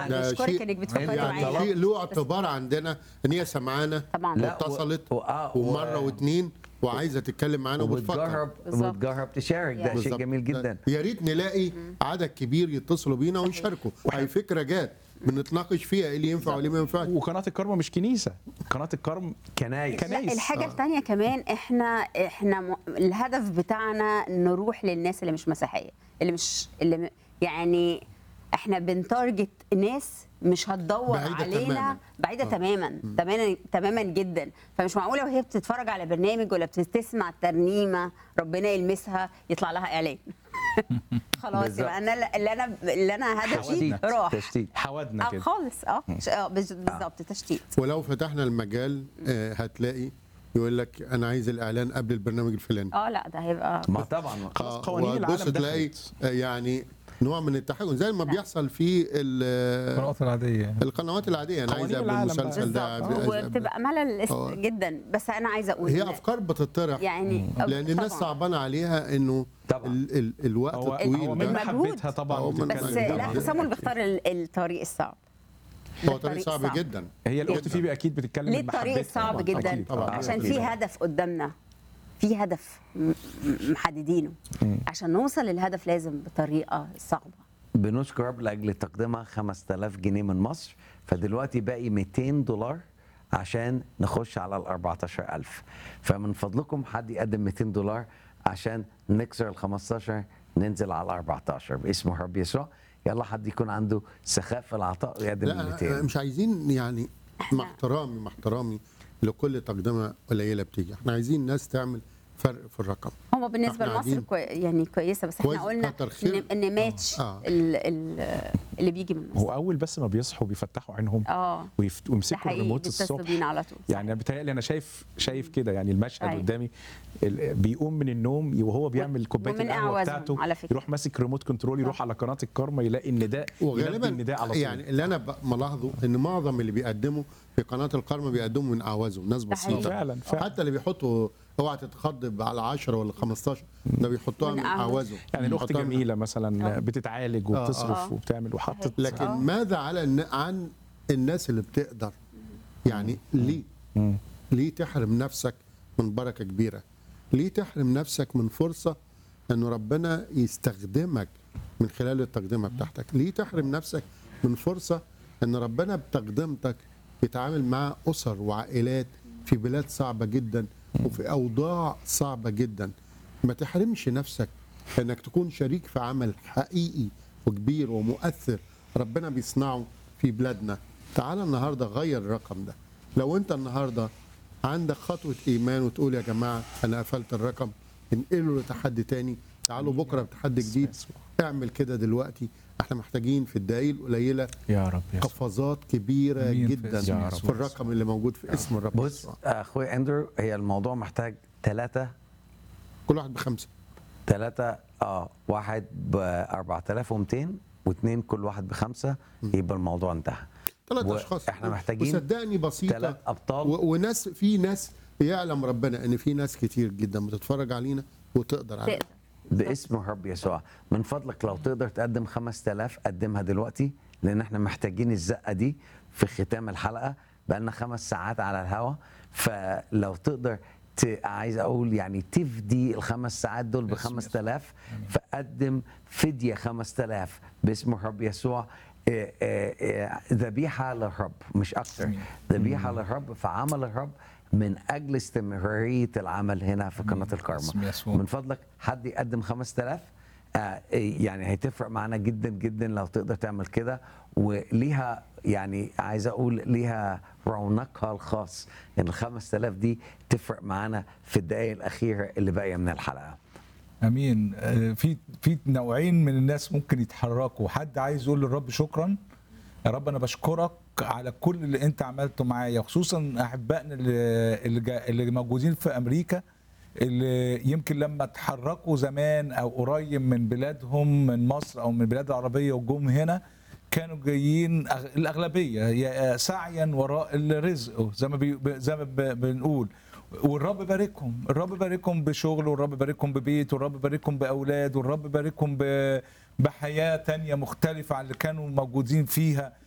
طبعا ده بشكرك شيء انك بتفكري يعني معايا شيء له اعتبار عندنا ان هي سمعانه طبعا لا، واتصلت و- آه، و- ومره واثنين وعايزه تتكلم معانا وبتفكر وبتجرب بالظبط. وبتجرب تشارك ده يعني. شيء بالظبط. جميل ده- جدا يا ريت نلاقي عدد كبير يتصلوا بينا ونشاركوا هي فكره جات بنتناقش فيها ايه اللي ينفع وايه اللي ما ينفعش وقناه الكرم مش كنيسه قناه الكرم كنايس كنايس. لا كويس. الحاجة آه. التانية كمان احنا احنا م... الهدف بتاعنا نروح للناس اللي مش مسيحية اللي مش اللي م... يعني احنا بنتارجت ناس مش هتدور بعيدة علينا تماماً. بعيدة آه. تماما تماما تماما جدا فمش معقولة وهي بتتفرج على برنامج ولا بتسمع ترنيمة ربنا يلمسها يطلع لها اعلان خلاص بالظبط. يبقى انا اللي انا اللي انا هدفي تشتيت راح تشتيت حودنا اه كده خالص اه ش- اه بز- بالظبط تشتيت ولو فتحنا المجال آه، هتلاقي يقول لك انا عايز الاعلان قبل البرنامج الفلاني اه لا ده هيبقى ما طبعا خلاص آه، قوانين وتبص العالم تلاقي دخلت. آه، يعني نوع من التحكم زي ما بيحصل في ال- القنوات العاديه القنوات العاديه انا عايز قوانين اعمل العالم بقى. المسلسل ده بالظبط عايز أعمل- وبتبقى ملل آه. جدا بس انا عايزه اقول هي إن- افكار بتطرح يعني لان الناس طبعاً. صعبانه عليها انه طبعاً. ال ال الوقت هو هو الطويل من ده المجهود. محبتها طبعا هو من- بس بتتكلم طبعاً. لا طبعاً. صامويل بيختار ال- الطريق الصعب هو طريق صعب جدا هي الاخت جداً. فيبي اكيد بتتكلم ليه من الطريق محبتها صعب طبعاً. جدا أكيد. طبعاً. عشان أكيد. في هدف قدامنا في هدف م- م- محددينه عشان نوصل للهدف لازم بطريقه صعبه بنشكر رب لاجل تقديمها 5000 جنيه من مصر فدلوقتي باقي 200 دولار عشان نخش على ال 14000 فمن فضلكم حد يقدم 200 دولار عشان نكسر ال 15 ننزل على ال 14 باسم الرب يسوع يلا حد يكون عنده سخاء في العطاء ويقدم لا 200 مش عايزين يعني مع احترامي مع احترامي لكل تقدمه قليله بتيجي احنا عايزين ناس تعمل فرق في الرقم هو بالنسبه إحنا لمصر قاعدين- كوي يعني كويسه بس كويس، احنا قلنا كتر خير. ان, إن ماتش آه. ال- ال- اللي بيجي من هو مصر اول بس ما بيصحوا بيفتحوا عينهم اه ويفت- ده ويمسكوا حقيقي الريموت بيتصلوا الصبح بينا على طول يعني بيتهيألي انا شايف شايف كده يعني المشهد أيوة. قدامي ال- بيقوم من النوم وهو بيعمل كوبايه ومن القهوه أعوازهم بتاعته على فكرة. يروح ماسك ريموت كنترول يروح صح. على قناه الكارما يلاقي النداء وغالبا ينبي النداء على طول يعني اللي انا ب- ملاحظه ان معظم اللي بيقدموا في قناه القرم بيقدموا من اعوازهم ناس ده حقيقي. بسيطه فعلا فعلا حتى اللي بيحطوا اوعى تتخضب على 10 ولا 15 ده بيحطوها من من أعواز. اعوازهم يعني الاخت بيحطوها من- جميله مثلا آه. بتتعالج آه. وبتصرف آه. وبتعمل وحطت لكن آه. ماذا على الن- عن الناس اللي بتقدر يعني ليه مم. ليه تحرم نفسك من بركه كبيره ليه تحرم نفسك من فرصه ان ربنا يستخدمك من خلال التقدمه بتاعتك ليه تحرم نفسك من فرصه ان ربنا بتقدمتك يتعامل مع اسر وعائلات في بلاد صعبه جدا وفي اوضاع صعبه جدا ما تحرمش نفسك انك تكون شريك في عمل حقيقي وكبير ومؤثر ربنا بيصنعه في بلادنا تعال النهارده غير الرقم ده لو انت النهارده عندك خطوه ايمان وتقول يا جماعه انا قفلت الرقم انقله لتحدي تاني تعالوا بكره بتحدي جديد اعمل كده دلوقتي احنا محتاجين في الدقايق القليله يا رب يا قفزات كبيره أمين في جدا اسم يا رب. في الرقم اللي موجود في اسم الرب بص يسوع. اخوي اندرو هي الموضوع محتاج ثلاثة كل واحد بخمسه ثلاثة اه واحد ب 4200 واثنين كل واحد بخمسة يبقى الموضوع انتهى ثلاث و- اشخاص إحنا محتاجين وصدقني بسيطه ثلاث ابطال و- وناس في ناس يعلم ربنا ان في ناس كتير جدا بتتفرج علينا وتقدر علينا تقدر باسم الرب يسوع من فضلك لو تقدر تقدم 5000 قدمها دلوقتي لان احنا محتاجين الزقه دي في ختام الحلقه بقالنا خمس ساعات على الهوا فلو تقدر ت... عايز اقول يعني تفدي الخمس ساعات دول ب 5000 فقدم فديه 5000 باسم الرب يسوع إيه إيه إيه ذبيحه للرب مش اكثر ذبيحه للرب فعمل الرب من اجل استمراريه العمل هنا في قناه الكارما باسم يسوع. من فضلك حد يقدم 5000 آه، يعني هيتفرق معانا جدا جدا لو تقدر تعمل كده وليها يعني عايز اقول ليها رونقها الخاص ان ال 5000 دي تفرق معانا في الدقائق الاخيره اللي باقيه من الحلقه امين آه، في في نوعين من الناس ممكن يتحركوا حد عايز يقول للرب شكرا يا رب انا بشكرك على كل اللي انت عملته معايا خصوصا احبائنا اللي اللي, جا- اللي موجودين في امريكا اللي يمكن لما اتحركوا زمان او قريب من بلادهم من مصر او من البلاد العربيه وجم هنا كانوا جايين أغ- الاغلبيه يا- سعيا وراء الرزق زي ما بي زي ما ب- بنقول والرب باركهم الرب باركهم بشغل والرب باركهم ببيت والرب باركهم باولاد والرب باركهم ب- بحياه تانية مختلفه عن اللي كانوا موجودين فيها